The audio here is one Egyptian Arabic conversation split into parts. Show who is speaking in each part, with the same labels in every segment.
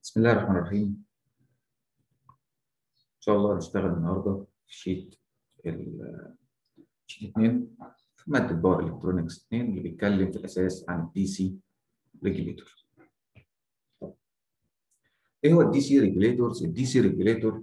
Speaker 1: بسم الله الرحمن الرحيم ان شاء الله هنشتغل النهارده في شيت ال شيت 2 في ماده باور الكترونكس 2 اللي بيتكلم في الاساس عن الدي سي ريجوليتور ايه هو الدي سي ريجوليتورز الدي سي ريجوليتور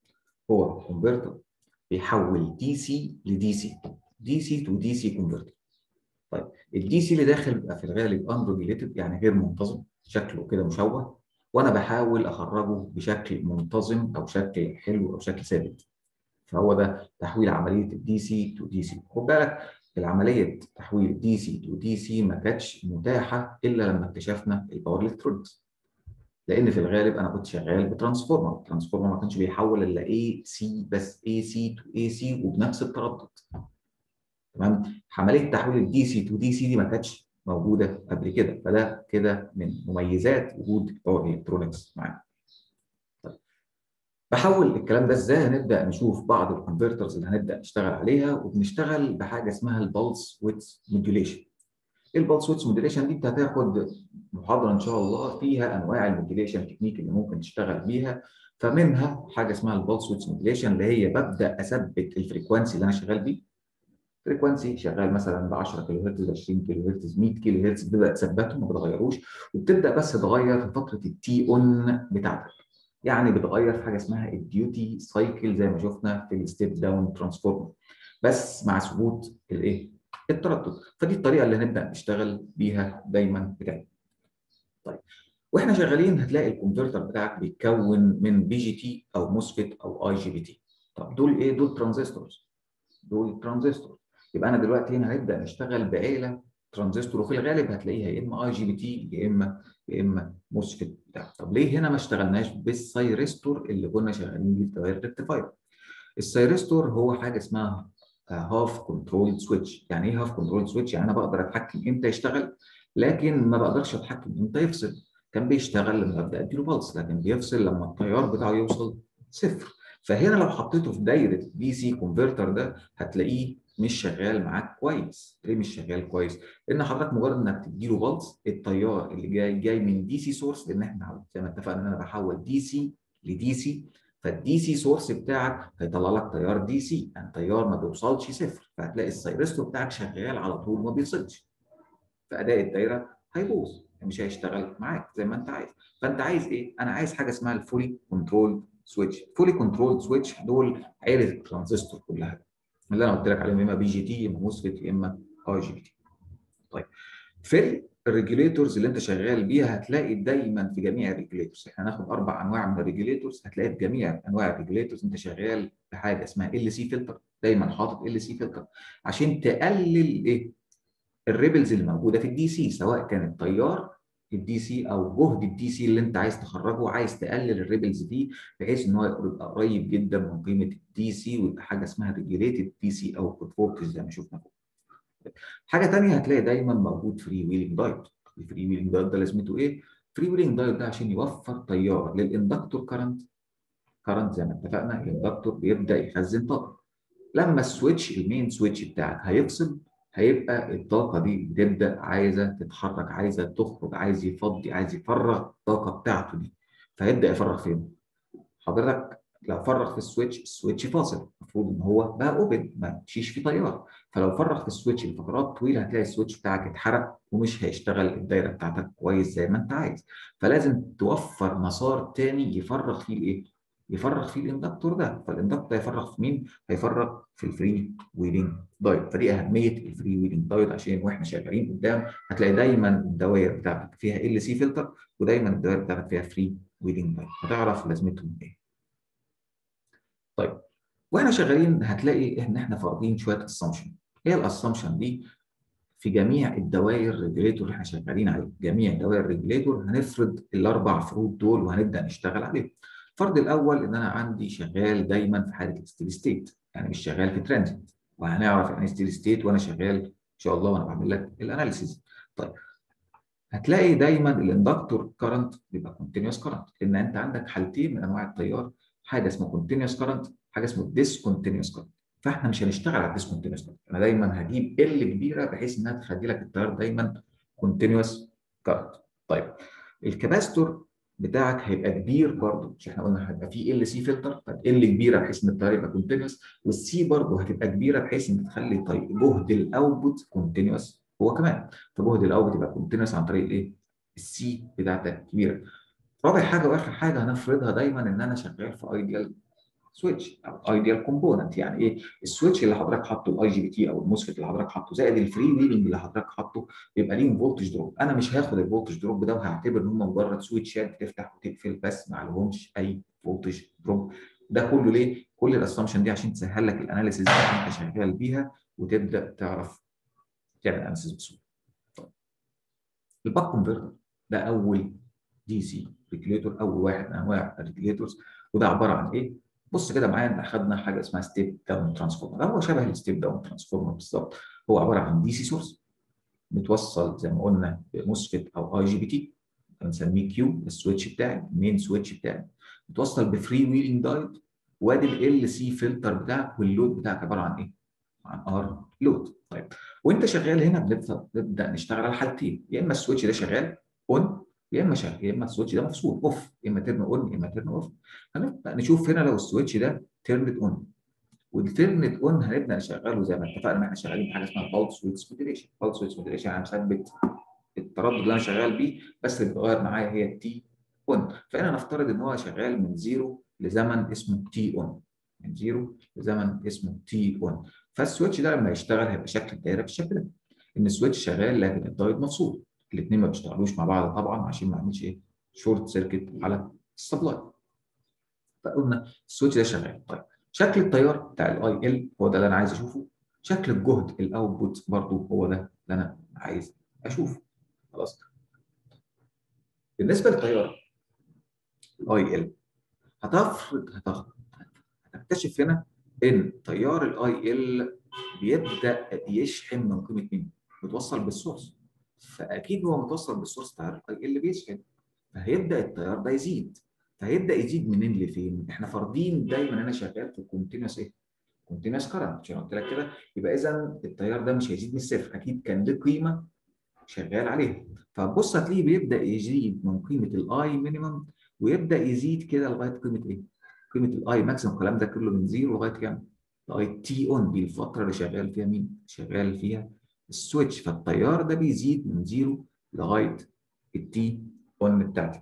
Speaker 1: هو كونفرتر بيحول دي سي لدي سي دي سي تو دي سي كونفرتر طيب الدي سي اللي داخل بيبقى في الغالب انريجوليتد يعني غير منتظم شكله كده مشوه وانا بحاول اخرجه بشكل منتظم او شكل حلو او شكل ثابت فهو ده تحويل عمليه الدي سي تو دي سي خد بالك العمليه تحويل دي سي تو دي سي ما كانتش متاحه الا لما اكتشفنا الباور الكترونكس لان في الغالب انا كنت شغال بترانسفورمر الترانسفورمر ما كانش بيحول الا اي سي بس اي سي تو اي سي وبنفس التردد تمام عمليه تحويل الدي سي تو دي سي دي ما كانتش موجوده قبل كده فده كده من مميزات وجود الباور الكترونكس معانا طيب بحول الكلام ده ازاي هنبدا نشوف بعض الكونفرترز اللي هنبدا نشتغل عليها وبنشتغل بحاجه اسمها البلس ويتس موديوليشن البلس ويتس موديوليشن دي انت هتاخد محاضره ان شاء الله فيها انواع الموديوليشن تكنيك اللي ممكن تشتغل بيها فمنها حاجه اسمها البلس ويتس موديوليشن اللي هي ببدا اثبت الفريكوانسي اللي انا شغال بيه فريكوانسي شغال مثلا ب 10 كيلو هرتز 20 كيلو هرتز 100 كيلو هرتز بتبدا تثبته ما بتغيروش وبتبدا بس تغير في فتره التي اون بتاعتك يعني بتغير في حاجه اسمها الديوتي سايكل زي ما شفنا في الستيب داون ترانسفورمر بس مع ثبوت الايه التردد فدي الطريقه اللي هنبدا نشتغل بيها دايما بتاعنا طيب واحنا شغالين هتلاقي الكونفرتر بتاعك بيتكون من بي جي تي او موسفيت او اي جي بي تي طب دول ايه دول ترانزستورز دول ترانزستور يبقى انا دلوقتي هنا هنبدا نشتغل بعيله ترانزستور وفي الغالب هتلاقيها يا اما اي جي بي تي يا اما يا اما موسفيت بتاع طب ليه هنا ما اشتغلناش بالسايرستور اللي كنا شغالين بيه في دوائر ريكتيفاير السايرستور هو حاجه اسمها هاف كنترول سويتش يعني ايه هاف كنترول سويتش يعني انا بقدر اتحكم امتى يشتغل لكن ما بقدرش اتحكم امتى يفصل كان بيشتغل لما ابدا اديله بلس لكن بيفصل لما التيار بتاعه يوصل صفر فهنا لو حطيته في دايره دي سي كونفرتر ده هتلاقيه مش شغال معاك كويس ليه مش شغال كويس لان حضرتك مجرد انك تديله بلس التيار اللي جاي جاي من دي سي سورس لان احنا زي ما اتفقنا ان انا بحول دي سي لدي سي فالدي سي سورس بتاعك هيطلع لك تيار دي سي يعني تيار ما بيوصلش صفر فهتلاقي السايرستور بتاعك شغال على طول ما بيفصلش فاداء الدايره هيبوظ مش هيشتغل معاك زي ما انت عايز فانت عايز ايه انا عايز حاجه اسمها الفولي كنترول سويتش فولي كنترول سويتش دول عيله الترانزستور كلها اللي انا قلت لك عليهم اما بي جي تي يا اما موسفيت يا اما اي جي بي تي طيب في الريجوليتورز اللي انت شغال بيها هتلاقي دايما في جميع الريجوليتورز احنا هناخد اربع انواع من الريجوليتورز هتلاقي في جميع انواع الريجوليتورز انت شغال بحاجه اسمها ال سي فلتر دايما حاطط ال سي فلتر عشان تقلل ايه الريبلز اللي موجوده في الدي سي سواء كان التيار الدي سي او جهد الدي سي اللي انت عايز تخرجه عايز تقلل الريبلز دي بحيث ان هو يبقى قريب جدا من قيمه الدي سي ويبقى حاجه اسمها ريجوليتد دي سي او كونفورتج زي ما شفنا فوق. حاجه ثانيه هتلاقي دايما موجود فري ويلنج دايود الفري ويلنج دايود ده لازمته ايه؟ فري ويلنج دايود ده عشان يوفر تيار للاندكتور كرنت كرنت زي ما اتفقنا الاندكتور بيبدا يخزن طاقه لما السويتش المين سويتش بتاعك هيفصل هيبقى الطاقة دي بتبدأ عايزة تتحرك عايزة تخرج عايز يفضي عايز يفرغ الطاقة بتاعته دي فيبدأ يفرغ فين؟ حضرتك لو فرغ في السويتش السويتش فاصل المفروض ان هو بقى اوبن ما تمشيش فيه تيار فلو فرغ في السويتش لفترات طويله هتلاقي السويتش بتاعك اتحرق ومش هيشتغل الدايره بتاعتك كويس زي ما انت عايز فلازم توفر مسار تاني يفرغ فيه الايه؟ يفرغ فيه الاندكتور ده فالاندكتور هيفرغ في مين؟ هيفرغ في الفري ويلنج دايود فدي اهميه الفري ويلنج دايود عشان واحنا شغالين قدام هتلاقي دايما الدوائر بتاعتك فيها ال سي فلتر ودايما الدوائر بتاعتك فيها فري ويلنج دايود هتعرف لازمتهم ايه. طيب واحنا شغالين هتلاقي ان احنا فارضين شويه اسامبشن ايه الاسامبشن دي؟ في جميع الدوائر ريجوليتور اللي احنا شغالين عليه جميع دوائر ريجوليتور هنفرض الاربع فروض دول وهنبدا نشتغل عليهم. الفرض الاول ان انا عندي شغال دايما في حاله الستيدي ستيت يعني مش شغال في ترانزيت وهنعرف يعني ستيدي ستيت وانا شغال ان شاء الله وانا بعمل لك الاناليسيز طيب هتلاقي دايما الاندكتور كرنت بيبقى كونتينوس كرنت لان انت عندك حالتين من انواع التيار حاجه اسمها كونتينوس كرنت حاجه اسمها ديسكونتينوس كرنت فاحنا مش هنشتغل على الديسكونتينوس كرنت انا دايما هجيب ال كبيره بحيث انها تخلي لك التيار دايما كونتينوس كرنت طيب الكباستور بتاعك هيبقى كبير برضه مش احنا قلنا هيبقى في ال سي فلتر ال كبيره بحيث ان التيار يبقى كونتينوس والسي برضه هتبقى كبيره بحيث ان تخلي طيب جهد الاوتبوت كونتينوس هو كمان فجهد الاوتبوت يبقى كونتينوس عن طريق الايه؟ السي بتاعتك كبيره. رابع حاجه واخر حاجه هنفرضها دايما ان انا شغال في ايديال سويتش او ايديال كومبوننت يعني ايه السويتش اللي حضرتك حاطه الاي جي بي تي او الموسفيت اللي حضرتك حاطه زائد الفري ويلنج اللي حضرتك حاطه بيبقى ليهم فولتج دروب انا مش هاخد الفولتج دروب ده وهعتبر ان هم مجرد سويتشات بتفتح وتقفل بس ما لهمش اي فولتج دروب ده كله ليه؟ كل الاسامبشن دي عشان تسهل لك الاناليسيز اللي انت شغال بيها وتبدا تعرف تعمل اناليسيز بسهوله. طيب الباك كونفرتر ده اول دي سي ريجليتور اول واحد من انواع الريجليتورز وده عباره عن ايه؟ بص كده معايا احنا خدنا حاجه اسمها ستيب داون ترانسفورمر هو شبه الستيب داون ترانسفورمر بالظبط هو عباره عن دي سي سورس متوصل زي ما قلنا بموسفيت او اي جي بي تي بنسميه كيو السويتش بتاعي المين سويتش بتاعي متوصل بفري ويلنج دايت وادي ال سي فلتر بتاعك واللود بتاعك عباره عن ايه؟ عن ار لود طيب وانت شغال هنا بنبدا نشتغل على حالتين يا اما السويتش ده شغال اون يا اما شغال يا اما السويتش ده مفصول اوف يا اما تيرن اون يا اما تيرن اوف هنبدا نشوف هنا لو السويتش ده تيرند اون والتيرند اون هنبدا نشغله زي ما اتفقنا ان احنا شغالين بحاجه اسمها باولس ويتس موديليشن باولس ويتس موديليشن يعني مثبت التردد اللي انا شغال بيه بس اللي بيتغير معايا هي التي اون فهنا نفترض ان هو شغال من زيرو لزمن اسمه تي اون من زيرو لزمن اسمه تي اون فالسويتش ده لما يشتغل هيبقى شكل الدايره بالشكل ده ان السويتش شغال لكن الدايود مفصول الاثنين ما بيشتغلوش مع بعض طبعا عشان ما اعملش ايه شورت سيركت على السبلاي فقلنا السويتش ده شغال طيب شكل التيار بتاع الاي ال هو ده اللي انا عايز اشوفه شكل الجهد الاوتبوت برضو هو ده اللي انا عايز اشوفه خلاص بالنسبه للتيار الاي ال هتفرض هتكتشف هنا ان تيار الاي ال بيبدا يشحن من قيمه مين؟ متوصل بالسورس فاكيد هو متوصل بالسورس بتاع اللي بيشحن فهيبدا التيار ده يزيد فهيبدا يزيد منين لفين؟ احنا فارضين دايما انا شغال في كونتينوس ايه؟ كونتينوس كرنت عشان قلت لك كده يبقى اذا التيار ده مش هيزيد من الصفر اكيد كان له قيمه شغال عليها فبص هتلاقيه بيبدا يزيد من قيمه الاي مينيمم ويبدا يزيد كده لغايه قيمه ايه؟ قيمه الاي ماكسيمم الكلام ده كله من زيرو لغايه كام؟ لغايه تي اون دي الفتره اللي شغال فيها مين؟ شغال فيها السويتش فالتيار ده بيزيد من زيرو لغايه التي اون بتاعتي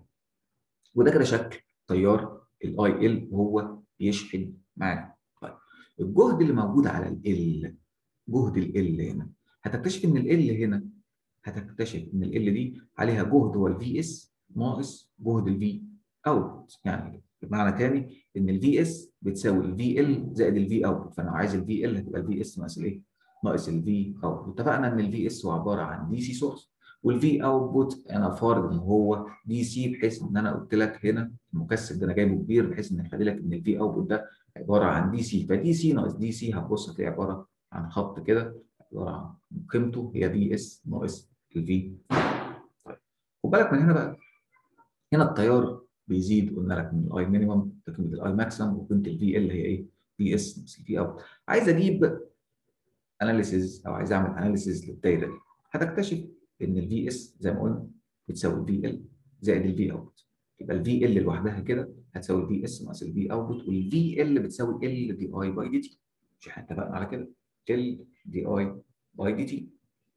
Speaker 1: وده كده شكل تيار الاي ال وهو بيشحن معانا طيب الجهد اللي موجود على ال جهد ال هنا هتكتشف ان ال هنا هتكتشف ان ال دي عليها جهد هو الفي اس ناقص جهد الفي اوت يعني بمعنى تاني ان الفي اس بتساوي الفي ال زائد الفي اوت فانا عايز الفي ال هتبقى الفي اس ناقص الايه؟ ناقص الفي اوت اتفقنا ان الفي اس هو عباره عن دي سي سورس والفي اوتبوت انا فارض ان هو دي سي بحيث ان انا قلت لك هنا المكثف ده انا جايبه كبير بحيث ان يخلي لك ان الفي اوتبوت ده عباره عن دي سي فدي سي ناقص دي سي هتبص هتلاقي عباره عن خط كده عباره عن قيمته هي في اس ناقص الفي طيب خد بالك من هنا بقى هنا التيار بيزيد قلنا لك من الاي مينيمم لقيمه الاي ماكسيمم وقيمه الفي ال هي ايه؟ في اس ناقص الفي اوت عايز اجيب اناليسيز او عايز اعمل اناليسيز للدايره دي هتكتشف ان الفي اس زي ما قلنا بتساوي الفي ال زائد الفي اوت يبقى الفي ال لوحدها كده هتساوي الفي اس ناقص الفي اوتبوت والفي ال بتساوي ال دي اي باي دي تي مش احنا اتفقنا على كده ال دي اي باي دي تي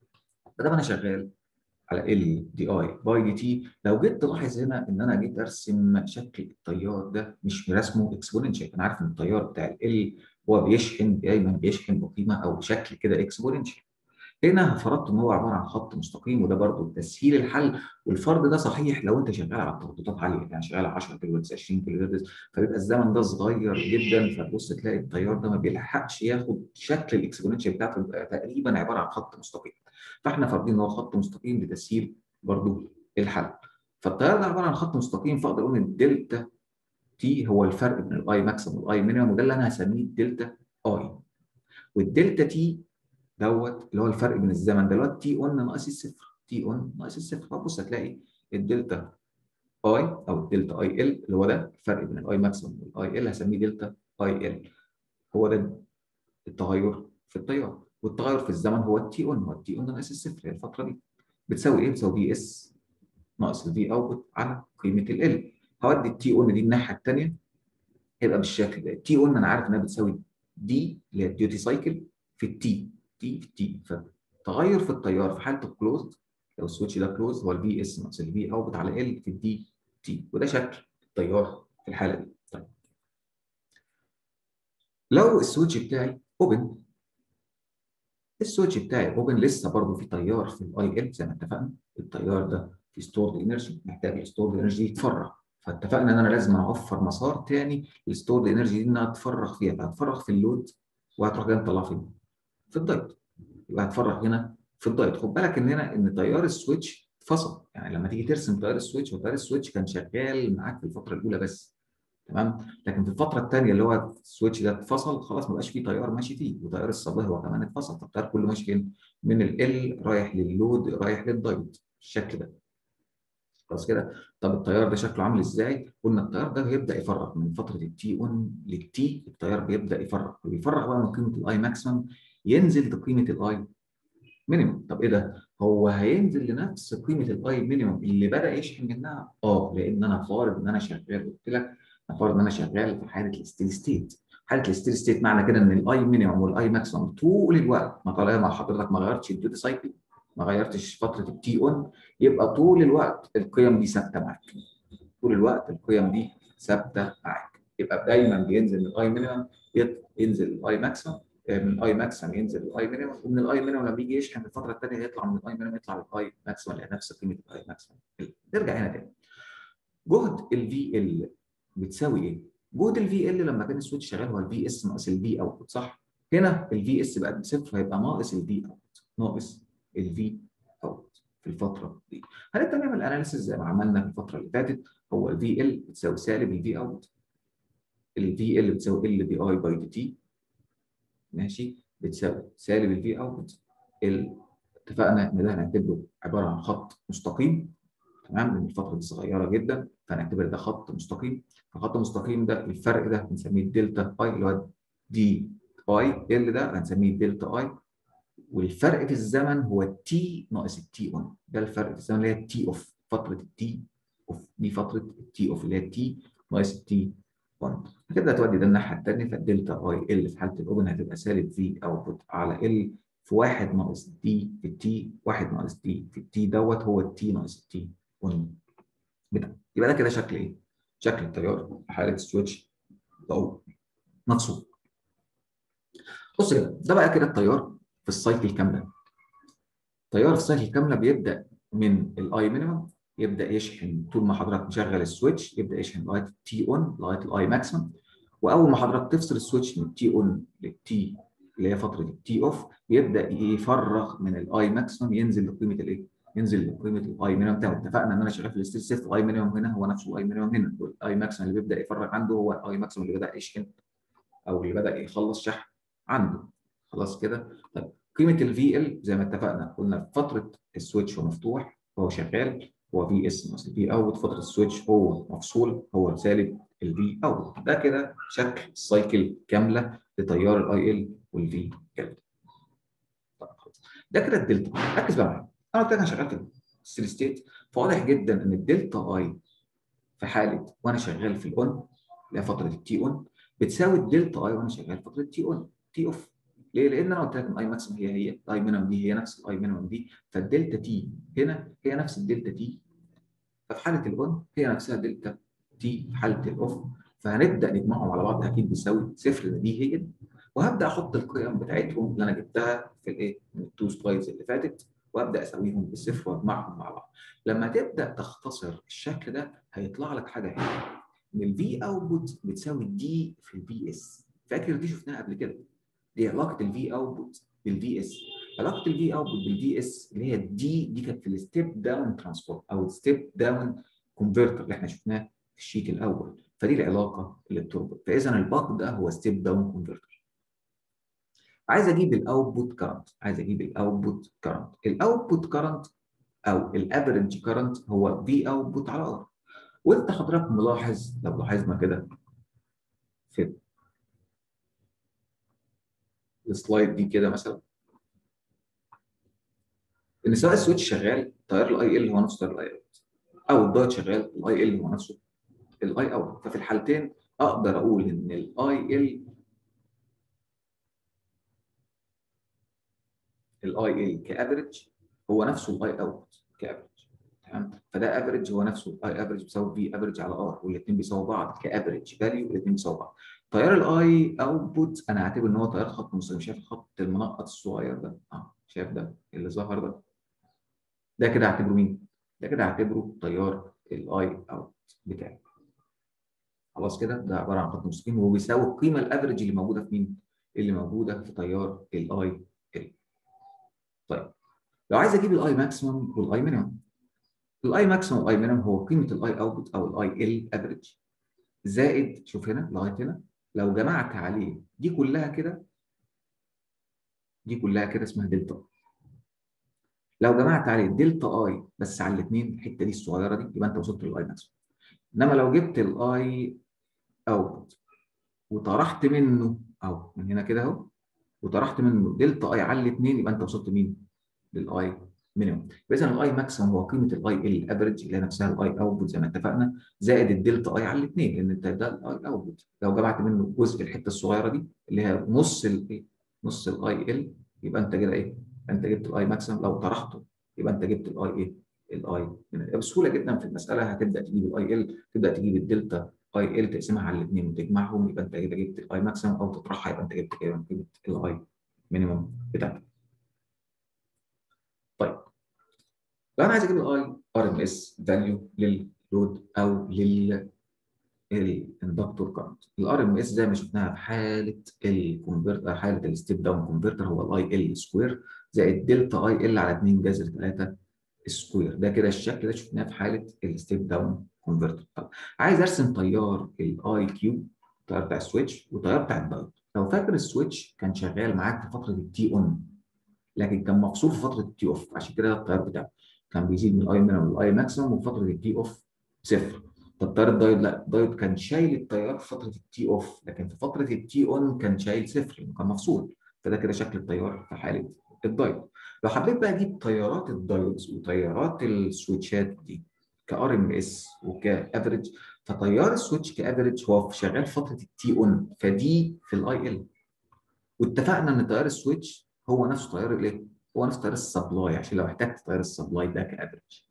Speaker 1: فده انا شغال على ال دي اي باي دي تي لو جيت تلاحظ هنا ان انا جيت ارسم شكل التيار ده مش رسمه اكسبوننشال انا عارف ان التيار بتاع ال هو بيشحن دايما بيشحن بقيمه او بشكل كده اكسبوننشال هنا فرضت ان هو عباره عن خط مستقيم وده برضه تسهيل الحل والفرض ده صحيح لو انت شغال على ترددات عاليه يعني شغال على 10 كيلو هرتز 20 كيلو هرتز فبيبقى الزمن ده صغير جدا فتبص تلاقي التيار ده ما بيلحقش ياخد شكل الاكسبوننشال بتاعته بيبقى تقريبا عباره عن خط مستقيم فاحنا فارضين ان هو خط مستقيم لتسهيل برضه الحل فالتيار ده عباره عن خط مستقيم فاقدر اقول ان الدلتا تي هو الفرق بين الاي ماكسيمم والاي مينيمم وده اللي انا هسميه الدلتا اي والدلتا تي دوت اللي هو الفرق بين الزمن ده اللي هو تي 1 ناقص الصفر تي 1 ناقص الصفر فبص هتلاقي الدلتا اي او الدلتا اي ال اللي هو ده الفرق بين الاي ماكسيمم والاي ال هسميه دلتا اي ال هو ده التغير في التيار والتغير في الزمن هو التي 1 هو التي 1 ناقص الصفر هي الفتره دي بتساوي ايه؟ بتساوي في اس ناقص الفي اوتبوت على قيمه ال هودي التي اون دي الناحيه الثانيه هيبقى بالشكل ده التي اون انا عارف انها بتساوي دي اللي هي الديوتي سايكل في التي تي في التي فتغير في التيار في حاله الكلوزد لو السويتش ده كلوز هو الفي اس ناقص الفي اوتبوت على ال في الدي تي وده شكل التيار في الحاله دي طيب لو السويتش بتاعي اوبن السويتش بتاعي اوبن لسه برضه في تيار في الاي ال زي ما اتفقنا التيار ده في ستورد انرجي محتاج الستورد انرجي يتفرغ فاتفقنا ان انا لازم اوفر مسار تاني للستورد انرجي دي انها تفرغ فيها فهتفرغ في اللود وهتروح جايه مطلعها فين؟ في الدايت يبقى هتفرغ هنا في الدايت خد بالك ان هنا ان تيار السويتش اتفصل يعني لما تيجي ترسم تيار السويتش هو تيار السويتش كان شغال معاك في الفتره الاولى بس تمام لكن في الفتره الثانيه اللي هو السويتش ده اتفصل خلاص ما بقاش فيه تيار ماشي فيه وتيار الصباح هو كمان اتفصل فالتيار كله ماشي فين؟ من ال رايح لللود رايح للدايت بالشكل ده خلاص كده طب التيار ده شكله عامل ازاي؟ قلنا التيار ده بيبدا يفرغ من فتره التي 1 للتي التيار بيبدا يفرغ ويفرغ بقى من قيمه الاي ماكسيمم ينزل لقيمه الاي مينيمم طب ايه ده؟ هو هينزل لنفس قيمه الاي مينيمم اللي بدا يشحن منها؟ اه لان انا فارض ان انا شغال قلت لك انا فارض ان انا شغال في حاله الستيل ستيت حاله الستيل ستيت معنى كده ان الاي مينيمم والاي ماكسيمم طول الوقت ما طالما مع حضرتك ما غيرتش الديوتي سايكل ما غيرتش فتره التي اون يبقى طول الوقت القيم دي ثابته معاك طول الوقت القيم دي ثابته معاك يبقى دايما بينزل من الاي مينيمم ينزل الاي ماكسيمم من الاي ماكسيمم ينزل الاي مينيمم ومن الاي مينيمم لما يجي يشحن في الفتره الثانيه يطلع من الاي مينيمم يطلع للاي ماكسيمم اللي هي نفس قيمه الاي ماكسيمم نرجع هنا تاني جهد الفي ال بتساوي ايه؟ جهد الفي ال لما كان السويتش شغال هو الفي اس ناقص الفي اوت صح؟ هنا الفي اس بقت بصفر هيبقى ناقص الفي اوت ناقص الفي اوت في الفتره دي هنبدا نعمل اناليسيس زي ما عملنا في الفتره اللي فاتت هو الفي ال بتساوي سالب الفي اوت الفي ال بتساوي ال دي اي باي دي تي ماشي بتساوي سالب الفي اوت اتفقنا ان ده هنعتبره عباره عن خط مستقيم تمام لان الفتره دي صغيره جدا فهنعتبر ده خط مستقيم فخط مستقيم ده الفرق ده بنسميه دلتا اي اللي هو دي اي ال ده هنسميه دلتا اي والفرق في الزمن هو التي ناقص التي اون ده الفرق في الزمن اللي هي التي اوف فتره التي اوف دي فتره التي اوف اللي هي التي ناقص التي 1 هتبدا تودي ده الناحيه الثانيه فالدلتا اي ال في حاله الاوبن هتبقى سالب في اوتبوت على ال في 1 ناقص دي في التي 1 ناقص دي في التي دوت هو التي ناقص التي 1 بتاع يبقى ده كده شكل ايه؟ شكل التيار في حاله السويتش او مقصود بص كده ده بقى كده التيار في السايكل كامله التيار في السايكل كامله بيبدا من الاي مينيمم يبدا يشحن طول ما حضرتك مشغل السويتش يبدا يشحن لغايه التي اون لغايه الاي ماكسيمم واول ما حضرتك تفصل السويتش من التي اون للتي اللي هي فتره التي اوف بيبدا يفرغ من الاي ماكسيمم ينزل لقيمه الايه؟ ينزل لقيمه الاي مينيمم تمام اتفقنا ان انا شغال في الستيل سيت الاي مينيمم هنا هو نفسه الاي مينيمم هنا والاي ماكسيمم اللي بيبدا يفرغ عنده هو الاي ماكسيمم اللي بدا يشحن او اللي بدا يخلص شحن عنده خلاص كده طيب قيمه الفي ال زي ما اتفقنا قلنا في فتره السويتش هو مفتوح هو شغال هو في اس ناقص الفي اوت فتره السويتش هو مفصول هو سالب الفي اوت ده كده شكل السايكل كامله لتيار الاي ال والفي ال ده كده الدلتا ركز بقى معايا انا قلت لك انا شغال في الستيل ستيت فواضح جدا ان الدلتا اي في حاله وانا شغال في الاون اللي هي فتره التي اون بتساوي الدلتا اي وانا شغال فتره التي اون تي اوف ليه؟ لان انا قلت لك الاي ماكسيمم هي هي الاي مينيمم دي هي نفس الاي مينيمم دي فالدلتا تي هنا هي نفس الدلتا تي ففي حاله الاون هي نفسها دلتا تي في حاله الاوف فهنبدا نجمعهم على بعض اكيد بيساوي صفر دي هي وهبدا احط القيم بتاعتهم اللي انا جبتها في الايه؟ من التو سلايدز اللي فاتت وابدا اسويهم بالصفر واجمعهم مع بعض. لما تبدا تختصر الشكل ده هيطلع لك حاجه هنا ان الفي اوتبوت بتساوي دي في الفي اس فاكر دي شفناها قبل كده دي علاقه الفي اوتبوت بالفي اس علاقه الفي اوتبوت بالفي اس اللي هي دي دي كانت في الستيب داون ترانسفورم او الستيب داون كونفرتر اللي احنا شفناه في الشيت الاول فدي العلاقه اللي بتربط فاذا الباك ده هو ستيب داون كونفرتر عايز اجيب الاوتبوت كارنت عايز اجيب الاوتبوت كارنت الاوتبوت كارنت او الافريج كارنت هو في اوتبوت على ار وانت حضرتك ملاحظ لو لاحظنا كده في السلايد دي كده مثلا ان سواء السويتش شغال تيار الاي ال هو نفس تيار الاي اوت او الدايت شغال الاي ال هو نفسه الاي اوت ففي الحالتين اقدر اقول ان الاي ال الاي ال كافريج هو نفسه الاي اوت كافريج تمام فده افريج هو نفسه اي افريج بيساوي في افريج على ار والاثنين بيساووا بعض كافريج فاليو الاثنين بيساووا بعض تيار الاي اوتبوت انا هعتبر ان هو تيار خط مستقيم شايف الخط المنقط الصغير ده اه شايف ده اللي ظهر ده ده كده هعتبره مين؟ ده كده هعتبره تيار الاي اوت بتاعي خلاص كده ده عباره عن خط مستقيم وهو بيساوي القيمه الافريج اللي موجوده في مين؟ اللي موجوده في تيار الاي ال طيب لو عايز اجيب الاي ماكسيمم والاي مينيمم الاي ماكسيمم والاي مينيمم هو قيمه الاي اوتبوت او الاي ال افريج زائد شوف هنا لغايه هنا لو جمعت عليه دي كلها كده دي كلها كده اسمها دلتا لو جمعت عليه دلتا اي بس على الاثنين الحته دي الصغيره دي يبقى انت وصلت للاي ماكسيمم انما لو جبت الاي اوتبوت وطرحت منه او من هنا كده اهو وطرحت منه دلتا اي على الاثنين يبقى انت وصلت مين؟ للاي مينيمم اذا الاي ماكسيمم هو قيمه الاي ال افريج اللي هي نفسها الاي اوتبوت زي ما اتفقنا زائد الدلتا اي على الاثنين لان انت ده الاي اوتبوت لو جمعت منه جزء الحته الصغيره دي اللي هي نص الايه نص الاي ال يبقى انت كده ايه انت جبت الاي ماكسيمم لو طرحته يبقى انت جبت الاي ايه الاي بسهوله جدا في المساله هتبدا تجيب الاي ال تبدا تجيب الدلتا اي ال تقسمها على الاثنين وتجمعهم يبقى انت كده جبت الاي ماكسيمم او تطرحها يبقى انت جبت كده جبت الاي مينيمم بتاعتك طيب لو انا عايز اجيب الاي ار ام اس فاليو لللود او لل الاندكتور كارنت الار ام اس زي ما شفناها في حاله الكونفرتر حاله الستيب داون كونفرتر هو الاي ال سكوير زائد دلتا اي ال على 2 جذر 3 سكوير ده كده الشكل ده شفناه في حاله الستيب داون كونفرتر طب عايز ارسم تيار الاي كيو التيار بتاع السويتش والتيار بتاع الدايود لو فاكر السويتش كان شغال معاك في فتره التي اون لكن كان مفصول في فتره التي اوف عشان كده ده التيار بتاعه كان بيزيد من الاي مينيمم للاي ماكسيمم وفي فتره التي اوف صفر طب تيار الدايود لا الدايود كان شايل التيار في فتره التي اوف لكن في فتره التي اون كان شايل صفر كان مفصول فده كده شكل التيار في حاله الدايود لو حبيت بقى اجيب تيارات الدايودز وتيارات السويتشات دي كار ام اس وكافريج فتيار السويتش كافريج هو شغال في فتره التي اون فدي في الاي ال واتفقنا ان تيار السويتش هو نفسه تيار الايه؟ هو نفسه تيار السبلاي عشان لو احتجت تيار السبلاي ده كافريج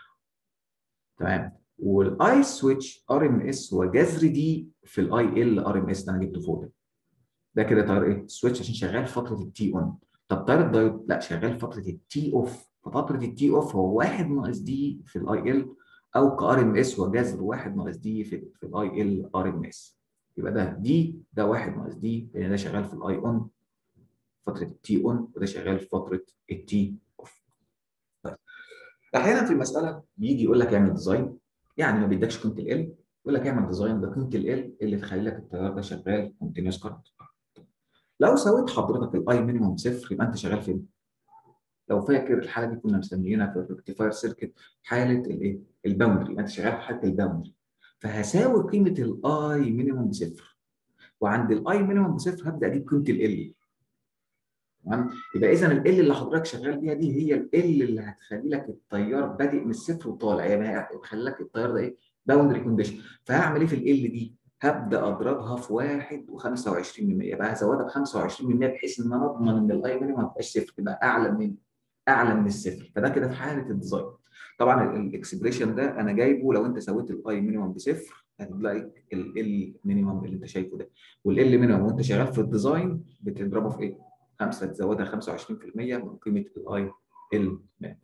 Speaker 1: تمام والاي سويتش ار ام اس هو جذر دي في الاي ال ار ام اس ده انا جبته فوق ده ده كده تيار ايه؟ سويتش عشان شغال في فتره التي اون طب تيار الدايود لا شغال في فتره التي اوف ففتره التي اوف هو 1 ناقص دي في الاي ال او كار ام اس هو جذر 1 ناقص دي في في الاي ال ار ام اس يبقى ده دي ده 1 ناقص دي لان ده شغال في الاي اون فتره التي اون وده شغال في فتره التي اوف طيب احيانا في المساله بيجي يقول لك اعمل ديزاين يعني ما بيدكش قيمه ال يقول لك اعمل ديزاين بقيمه ال اللي تخلي لك التيار ده شغال كونتينوس كارنت لو سويت حضرتك الاي مينيموم صفر يبقى انت شغال فين؟ لو فاكر الحاله دي كنا مسميينها في الريكتيفاير سيركت حاله الايه؟ الباوندري يبقى انت شغال في حاله الباوندري فهساوي قيمه الاي مينيموم بصفر وعند الاي مينيموم بصفر هبدا اجيب قيمه ال تمام يبقى اذا ال اللي حضرتك شغال بيها دي هي ال اللي هتخلي لك التيار بادئ من الصفر وطالع يعني هتخلي لك التيار ده ايه؟ باوندري كونديشن فهعمل ايه في ال دي؟ هبدا اضربها في 1 و25% يبقى هزودها ب 25% بحيث ان انا اضمن ان الاي مينيمم ما تبقاش صفر تبقى اعلى من اعلى من الصفر فده كده في حاله الديزاين طبعا الاكسبريشن ده انا جايبه لو انت سويت الاي مينيمم بصفر هتلاقي ال مينيمم اللي انت شايفه ده والال مينيمم وانت شغال في الديزاين بتضربه في ايه؟ 5 تزودها 25% من قيمه الاي ال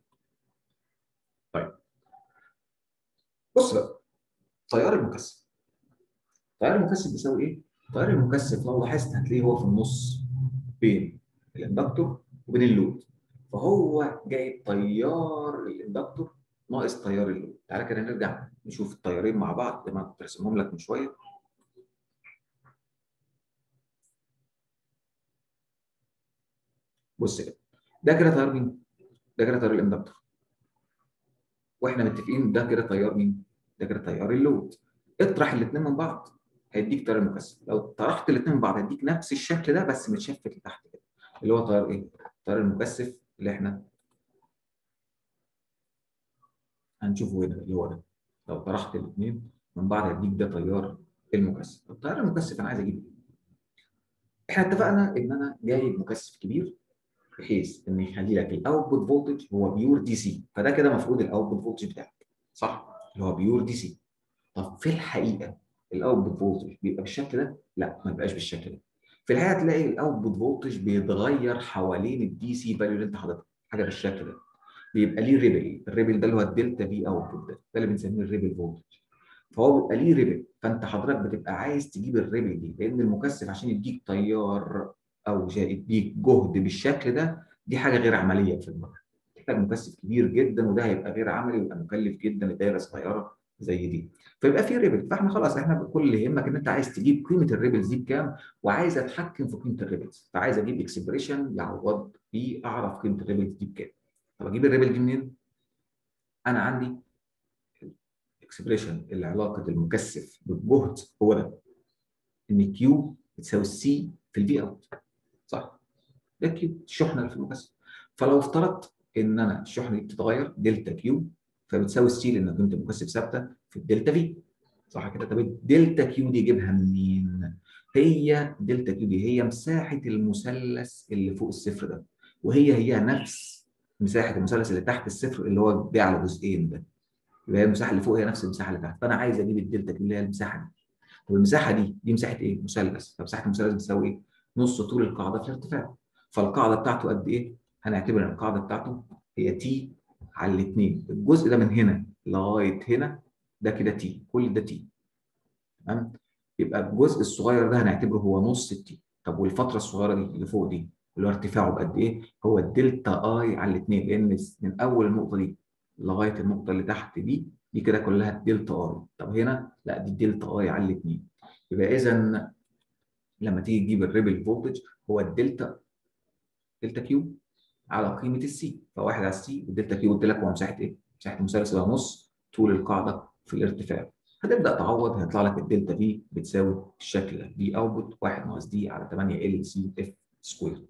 Speaker 1: طيب بص بقى تيار المكثف التيار المكثف بيساوي ايه؟ التيار المكثف لو لاحظت هتلاقيه هو في النص بين الاندكتور وبين اللود فهو جايب تيار الاندكتور ناقص تيار اللود تعالى كده نرجع نشوف التيارين مع بعض زي ما كنت راسمهم لك من شويه بص كده ده كده تيار مين؟ ده كده تيار الاندكتور واحنا متفقين ده كده تيار مين؟ ده كده تيار اللود اطرح الاثنين من بعض هيديك تيار المكثف لو طرحت الاثنين من بعض هيديك نفس الشكل ده بس متشفت لتحت كده اللي هو تيار ايه؟ تيار المكثف اللي احنا هنشوفه هنا اللي هو ده لو طرحت الاثنين من بعض هيديك ده تيار المكثف التيار المكثف انا عايز اجيب ايه؟ احنا اتفقنا ان انا جايب مكثف كبير بحيث ان يخلي لك الاوتبوت فولتج هو بيور دي سي فده كده المفروض الاوتبوت فولتج بتاعك صح؟ اللي هو بيور دي سي طب في الحقيقه الاوتبوت فولتج بيبقى بالشكل ده؟ لا ما بيبقاش بالشكل ده في الحقيقه تلاقي الاوتبوت فولتج بيتغير حوالين الدي سي فاليو اللي انت حاططها حاجه بالشكل ده بيبقى ليه ريبل الريبل ده اللي هو الدلتا في اوتبوت ده ده اللي بنسميه الريبل فولتج فهو بيبقى ليه ريبل فانت حضرتك بتبقى عايز تجيب الريبل دي لان المكثف عشان يديك تيار او يديك جهد بالشكل ده دي حاجه غير عمليه في المره محتاج مكثف كبير جدا وده هيبقى غير عملي ويبقى مكلف جدا لدايره صغيره زي دي فيبقى في ريبل فاحنا خلاص احنا كل اللي يهمك ان انت عايز تجيب قيمه الريبلز دي بكام وعايز اتحكم في قيمه الريبلز فعايز اجيب اكسبريشن يعوض بيه اعرف قيمه الريبلز دي بكام طب اجيب الريبل دي منين؟ انا عندي اكسبريشن اللي علاقه المكثف بالجهد هو ده ان كيو بتساوي السي في الفي اوت صح؟ ده كيو الشحنه اللي في المكثف فلو افترضت ان انا الشحنه دي بتتغير دلتا كيو فبتساوي السي لان قيمه المكثف ثابته في الدلتا في صح كده طب الدلتا كيو دي اجيبها منين؟ هي دلتا كيو دي هي مساحه المثلث اللي فوق الصفر ده وهي هي نفس مساحه المثلث اللي تحت الصفر اللي هو ده على جزئين ده يبقى هي المساحه اللي فوق هي نفس المساحه اللي تحت فانا عايز اجيب الدلتا كيو اللي هي المساحه دي طب المساحه دي دي مساحه ايه؟ مثلث فمساحه المثلث بتساوي ايه؟ نص طول القاعده في الارتفاع فالقاعده بتاعته قد ايه؟ هنعتبر ان القاعده بتاعته هي تي على الاثنين الجزء ده من هنا لغايه هنا ده كده تي كل ده تي تمام يبقى الجزء الصغير ده هنعتبره هو نص التي طب والفتره الصغيره دي اللي فوق دي اللي هو ارتفاعه بقد ايه؟ هو الدلتا اي على الاثنين لان من اول النقطه دي لغايه النقطه اللي تحت دي دي كده كلها دلتا اي طب هنا لا دي دلتا اي على الاثنين يبقى اذا لما تيجي تجيب الريبل فولتج هو الدلتا دلتا كيو على قيمه السي فواحد على السي والدلتا كيو قلت لك هو مساحه ايه؟ مساحه المثلث اللي هو نص طول القاعده في الارتفاع هتبدا تعوض هيطلع لك الدلتا في بتساوي الشكل ده دي اوتبوت 1 ناقص دي على 8 ال سي اف سكوير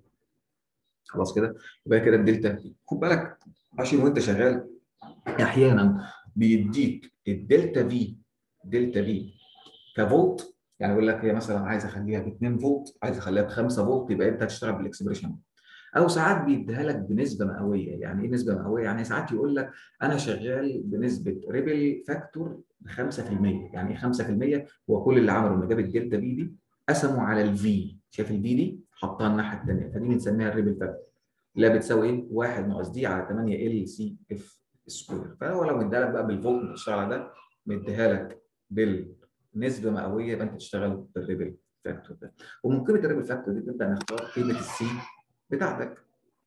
Speaker 1: خلاص كده يبقى كده الدلتا خد بالك عشان وانت شغال احيانا بيديك الدلتا في دلتا في كفولت يعني يقول لك هي مثلا عايز اخليها ب 2 فولت عايز اخليها ب 5 فولت يبقى انت هتشتغل بالاكسبريشن او ساعات بيديها لك بنسبه مئويه يعني ايه نسبه مئويه يعني ساعات يقول لك انا شغال بنسبه ريبل فاكتور ب 5% يعني ايه 5% هو كل اللي عمله انه جاب الدلتا في دي قسموا على الفي شايف الفي دي حطها الناحيه الثانيه فدي بنسميها الريبل فاكتور اللي بتساوي ايه 1 ناقص دي على 8 ال سي اف سكوير فهو لو مديها لك بقى بالفولت بتشتغل على ده مديها لك بالنسبه مئويه يبقى انت تشتغل بالريبل فاكتور ده ومن قيمه الريبل فاكتور دي نبدا نختار قيمه السي بتاعتك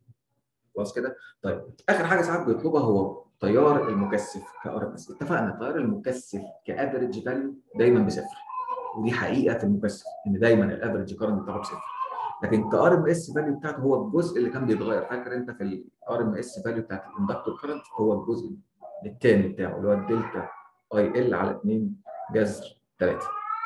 Speaker 1: خلاص كده طيب اخر حاجه ساعات بيطلبها هو تيار المكثف كار اس اتفقنا تيار المكثف كافريج فاليو دايما بصفر ودي حقيقه في المكثف ان دايما الافريج كارنت بتاعه بصفر لكن كار ام اس فاليو بتاعته هو الجزء اللي كان بيتغير فاكر انت في الار ام اس فاليو بتاعت الاندكتور كارنت هو الجزء الثاني بتاعه اللي هو الدلتا اي ال على 2 جذر 3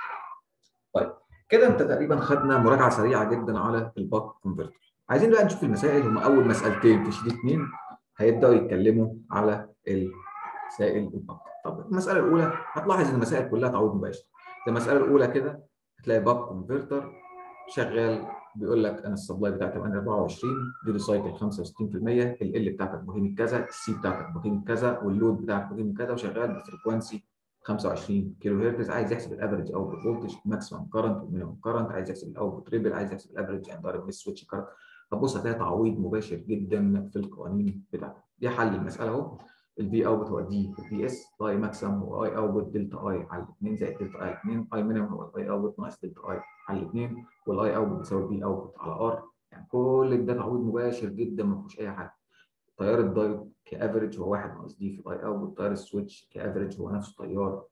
Speaker 1: طيب كده انت تقريبا خدنا مراجعه سريعه جدا على الباك كونفرتر عايزين بقى نشوف المسائل هم اول مسالتين في شيت 2 هيبداوا يتكلموا على المسائل الباك طب المساله الاولى هتلاحظ ان المسائل كلها تعويض مباشر المساله الاولى كده هتلاقي باك كونفرتر شغال بيقول لك انا السبلاي بتاعتي 24 ديودي سايكل 65% ال بتاعتك بقيمه كذا السي بتاعتك بقيمه كذا واللود بتاعك بقيمه كذا وشغال بفريكوانسي 25 كيلو هرتز عايز يحسب الافرج اوتبوت فولتج ماكسيمم كارنت ومينيمم كارنت عايز يحسب الاوتبوت ريبل عايز يحسب الافرج اند ار ام اس سويتش كارنت هتبص هتلاقي تعويض مباشر جدا في القوانين بتاعتك دي حل المساله اهو الفي اوتبوت هو دي في بي اس اي ماكسيمم هو اي اوتبوت دلتا اي على 2 زائد دلتا اي على 2 اي مينيمم هو الاي اوتبوت ناقص دلتا اي على 2 والاي اوتبوت بيساوي بي اوتبوت على ار يعني كل ده تعويض مباشر جدا ما فيهوش اي حاجه تيار الدايود كافريج هو 1 ناقص دي في الاي اوتبوت تيار السويتش كافريج هو نفس تيار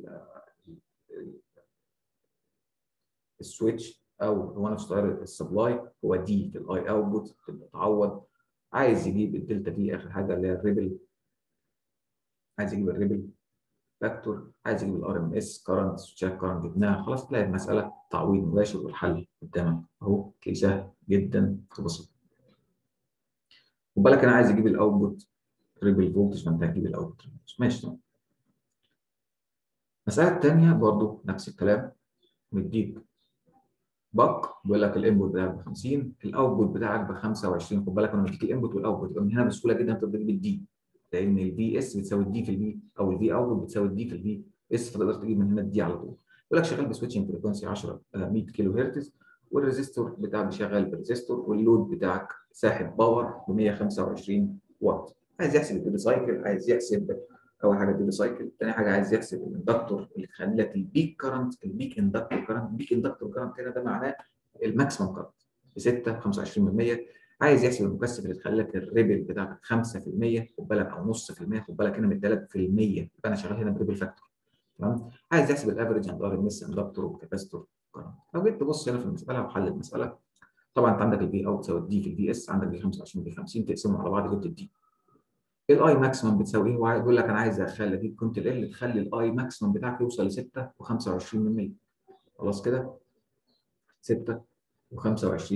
Speaker 1: السويتش او هو نفس تيار السبلاي هو دي في الاي اوتبوت تبقى تعوض عايز يجيب الدلتا دي اخر حاجه اللي هي الريبل عايز يجيب الريبل فاكتور عايز يجيب الار ام اس كرنت سويتشات كرنت جبناها خلاص تلاقي المساله تعويض مباشر والحل قدامك اهو تلاقيه سهل جدا وبسيط خد بالك انا عايز اجيب الاوتبوت ريبل فولتج فانت هتجيب الاوتبوت ماشي تمام المساله الثانيه برضو نفس الكلام مديك باك بيقول لك الانبوت بتاعك ب 50 الاوتبوت بتاعك ب 25 خد بالك انا مديك الانبوت والاوتبوت يبقى من هنا بسهوله جدا تقدر تجيب الدي لان الفي اس بتساوي الدي في الفي او الفي اوتبوت بتساوي الدي في الفي اس فتقدر تجيب من هنا الدي على طول يقول لك شغال بسويتشنج فريكونسي 10 100 كيلو هرتز والريزستور بتاعك شغال بريزستور واللود بتاعك ساحب باور ب 125 واط عايز يحسب الديلي سايكل عايز يحسب اول حاجه الديلي سايكل ثاني حاجه عايز يحسب الاندكتور اللي خلي لك البيك كرنت البيك اندكتور كرنت البيك اندكتور كرنت هنا ده معناه الماكسيمم كرنت ب 6 25% عايز يحسب المكثف اللي تخلي لك الريبل بتاعك 5% خد بالك او نص في المية خد بالك هنا من 3% يبقى انا شغال هنا بريبل فاكتور تمام عايز يحسب الافرج عند ار ام اس اندكتور وكاباستور لو جيت تبص هنا في المساله وحل المساله طبعا انت عندك البي اوت تساوي الدي في البي اس عندك بي 25 بي 50 تقسمهم على بعض جبت الدي الاي ماكسيمم بتساوي ايه؟ هو بيقول لك انا عايز اخلي اجيب كنت ال تخلي الاي ماكسيمم بتاعك يوصل ل 6 و25 من 100 خلاص كده 6 و25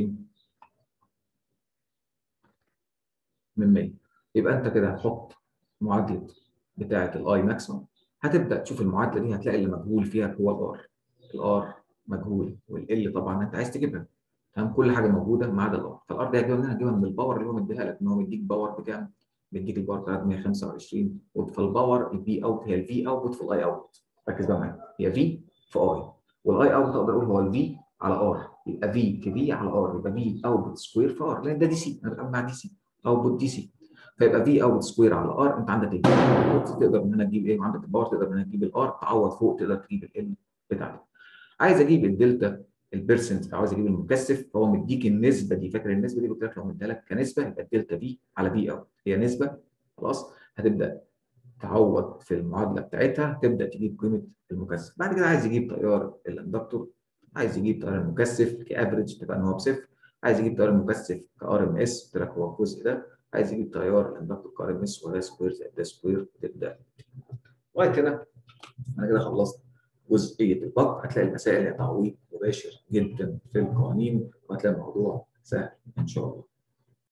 Speaker 1: من 100 يبقى انت كده هتحط معادله بتاعه الاي ماكسيمم هتبدا تشوف المعادله دي هتلاقي اللي مجهول فيها هو الار الار مجهول والال طبعا انت عايز تجيبها تمام كل حاجه موجوده ما عدا الار فالار دي هتجيبها منين؟ هتجيبها من الباور اللي هو مديها لك ان هو مديك باور بكام؟ مديك الباور بتاعت 125 فالباور البي اوت هي الفي اوتبوت في الاي اوتبوت ركز بقى معايا هي في في اي والاي اوتبوت اقدر اقول هو الفي على ار يبقى في في في على ار يبقى في اوتبوت سكوير في ار لان ده دي سي انا بتعامل مع دي سي اوتبوت دي سي فيبقى في اوت سكوير على ار انت عندك الفي تقدر من هنا تجيب ايه وعندك الباور تقدر من هنا تجيب الار تعوض فوق تقدر تجيب ال بتاعتك عايز اجيب الدلتا البيرسنت عاوز اجيب المكثف فهو مديك النسبه دي فاكر النسبه دي قلت لك لو مديها لك كنسبه يبقى الدلتا في على في اوت هي نسبه خلاص هتبدا تعوض في المعادله بتاعتها تبدا تجيب قيمه المكثف بعد كده عايز يجيب تيار الاندكتور عايز يجيب تيار المكثف كافريج تبقى ان هو بصفر عايز يجيب تيار المكثف كار ام اس قلت لك هو الجزء ده عايز يجيب تيار الاندكتور كار ام اس وده سكوير زائد ده سكوير تبدا وبعد كده انا كده خلصت جزئيه البق هتلاقي المسائل هي تعويض مباشر جدا في القوانين وهتلاقي الموضوع سهل ان شاء الله